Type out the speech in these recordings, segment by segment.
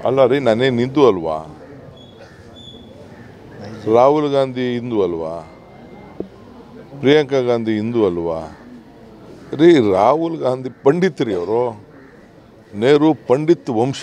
ಅಲ್ಲ ರೀ ನಾನೇನು ಹಿಂದೂ ಅಲ್ವಾ ರಾಹುಲ್ ಗಾಂಧಿ ಹಿಂದೂ ಅಲ್ವಾ ಪ್ರಿಯಾಂಕಾ ಗಾಂಧಿ ಹಿಂದೂ ಅಲ್ವಾ ರೀ ರಾಹುಲ್ ಗಾಂಧಿ ಪಂಡಿತ್ ರೀ ಅವರು ನೆಹರು ಪಂಡಿತ್ ವಂಶ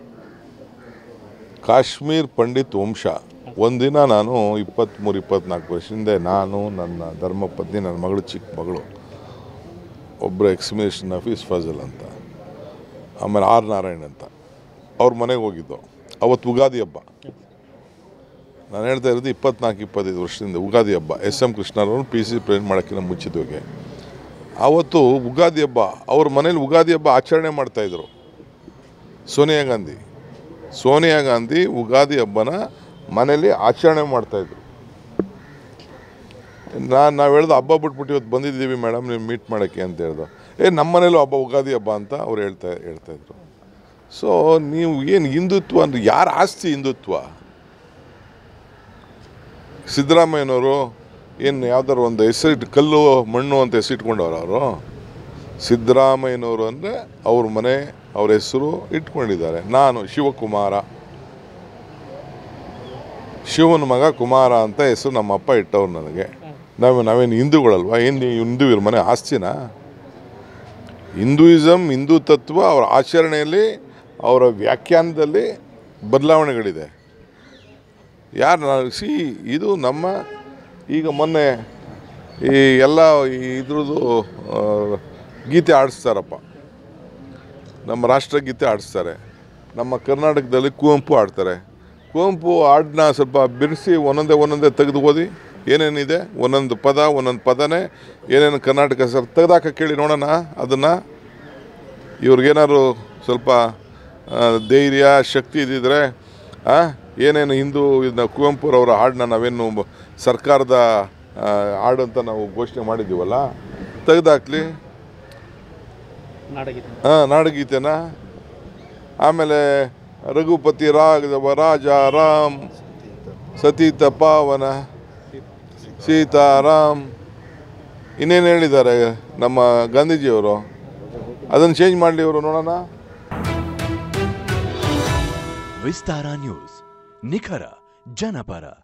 ಕಾಶ್ಮೀರ್ ಪಂಡಿತ್ ವಂಶ ಒಂದಿನ ನಾನು ಇಪ್ಪತ್ತ್ಮೂರು ಇಪ್ಪತ್ನಾಲ್ಕು ವರ್ಷದಿಂದ ನಾನು ನನ್ನ ಧರ್ಮಪತ್ನಿ ನನ್ನ ಮಗಳು ಚಿಕ್ಕ ಮಗಳು ಒಬ್ಬರು ಎಕ್ಸಿಮಿನೇಷನ್ ಆಫೀಸ್ ಫಜಲ್ ಅಂತ ಆಮೇಲೆ ಆರ್ ನಾರಾಯಣ್ ಅಂತ ಅವ್ರ ಮನೆಗೆ ಹೋಗಿದ್ದು ಅವತ್ತು ಉಗಾದಿ ಹಬ್ಬ ನಾನು ಹೇಳ್ತಾ ಇರೋದು ಇಪ್ಪತ್ನಾಲ್ಕು ಇಪ್ಪತ್ತೈದು ವರ್ಷದಿಂದ ಉಗಾದಿ ಹಬ್ಬ ಎಸ್ ಎಂ ಕೃಷ್ಣರವರು ಪಿ ಸಿ ಪ್ರೇರಣೆ ಮಾಡೋಕ್ಕಿಂತ ಮುಂಚಿತವಾಗಿ ಆವತ್ತು ಉಗಾದಿ ಹಬ್ಬ ಅವ್ರ ಮನೇಲಿ ಉಗಾದಿ ಹಬ್ಬ ಆಚರಣೆ ಮಾಡ್ತಾಯಿದ್ರು ಸೋನಿಯಾ ಗಾಂಧಿ ಸೋನಿಯಾ ಗಾಂಧಿ ಉಗಾದಿ ಹಬ್ಬನ ಮನೇಲಿ ಆಚರಣೆ ಮಾಡ್ತಾಯಿದ್ರು ನಾನು ನಾವು ಹೇಳ್ದು ಹಬ್ಬ ಬಿಟ್ಬಿಟ್ಟು ಇವತ್ತು ಬಂದಿದ್ದೀವಿ ಮೇಡಮ್ ನೀವು ಮೀಟ್ ಮಾಡೋಕ್ಕೆ ಅಂತ ಹೇಳ್ದು ಏ ನಮ್ಮ ಮನೇಲೂ ಹಬ್ಬ ಉಗಾದಿ ಹಬ್ಬ ಅಂತ ಅವ್ರು ಹೇಳ್ತಾ ಹೇಳ್ತಾಯಿದ್ರು ಸೊ ನೀವು ಏನು ಹಿಂದುತ್ವ ಅಂದ್ರೆ ಯಾರ ಆಸ್ತಿ ಹಿಂದುತ್ವ ಸಿದ್ದರಾಮಯ್ಯನವರು ಏನು ಯಾವ್ದಾರು ಒಂದು ಹೆಸರಿಟ್ಟು ಕಲ್ಲು ಮಣ್ಣು ಅಂತ ಹೆಸರಿಟ್ಕೊಂಡವ್ರು ಅವರು ಸಿದ್ದರಾಮಯ್ಯನವರು ಅಂದರೆ ಅವ್ರ ಮನೆ ಅವ್ರ ಹೆಸರು ಇಟ್ಕೊಂಡಿದ್ದಾರೆ ನಾನು ಶಿವಕುಮಾರ ಶಿವನ ಮಗ ಕುಮಾರ ಅಂತ ಹೆಸರು ನಮ್ಮ ಅಪ್ಪ ಇಟ್ಟವ್ರು ನನಗೆ ನಾವು ನಾವೇನು ಹಿಂದೂಗಳಲ್ವಾ ಏನು ಹಿಂದೂ ಇವ್ರ ಮನೆ ಆಸ್ತಿನ ಹಿಂದೂಯಿಸಮ್ ಹಿಂದೂ ತತ್ವ ಅವರ ಆಚರಣೆಯಲ್ಲಿ ಅವರ ವ್ಯಾಖ್ಯಾನದಲ್ಲಿ ಬದಲಾವಣೆಗಳಿದೆ ಯಾರು ನಾನು ಸಿ ಇದು ನಮ್ಮ ಈಗ ಮೊನ್ನೆ ಈ ಎಲ್ಲ ಇದ್ರದ್ದು ಆ, ಗೀತೆ ಆಡಿಸ್ತಾರಪ್ಪ ನಮ್ಮ ರಾಷ್ಟ್ರಗೀತೆ ಆಡಿಸ್ತಾರೆ ನಮ್ಮ ಕರ್ನಾಟಕದಲ್ಲಿ ಕುವೆಂಪು ಆಡ್ತಾರೆ ಕುವೆಂಪು ಹಾಡನ್ನ ಸ್ವಲ್ಪ ಬಿಡಿಸಿ ಒಂದೊಂದೇ ಒಂದೊಂದೇ ತೆಗೆದು ಓದಿ ಏನೇನಿದೆ ಒಂದೊಂದು ಪದ ಒಂದೊಂದು ಪದನೇ ಏನೇನು ಕರ್ನಾಟಕ ಸರ್ ತೆಗೆದಾಕ ಕೇಳಿ ನೋಡೋಣ ಅದನ್ನು ಇವ್ರಿಗೇನಾದ್ರು ಸ್ವಲ್ಪ ಆ, ಧೈರ್ಯ ಶಕ್ತಿ ಇದ್ದಿದ್ರೆ ಆ, ಏನೇನು ಹಿಂದೂ ಇದನ್ನ ಕುವೆಂಪುರವರ ಹಾಡನ್ನ ನಾವೇನು ಬ- ಸರ್ಕಾರದ ಆ, ಹಾಡು ಅಂತ ನಾವು ಘೋಷಣೆ ಮಾಡಿದ್ದೀವಲ್ಲ ತೆಗೆದಾಕ್ಲಿ ನಾಡಗೀತೆ ಹಾಂ ನಾಡಗೀತೆನ ಆಮೇಲೆ ರಘುಪತಿ ರಾಘವ ರಾಜ ರಾಮ್ ಸತೀತ ಪಾವನ ಸೀತಾರಾಮ್ ಇನ್ನೇನು ಹೇಳಿದ್ದಾರೆ ನಮ್ಮ ಗಾಂಧೀಜಿಯವರು ಅದನ್ನು ಚೇಂಜ್ ಮಾಡಲಿ ಇವರು ನೋಡೋಣ ವಿಸ್ತಾರ ನ್ಯೂಸ್ ನಿಖರ ಜನಪರ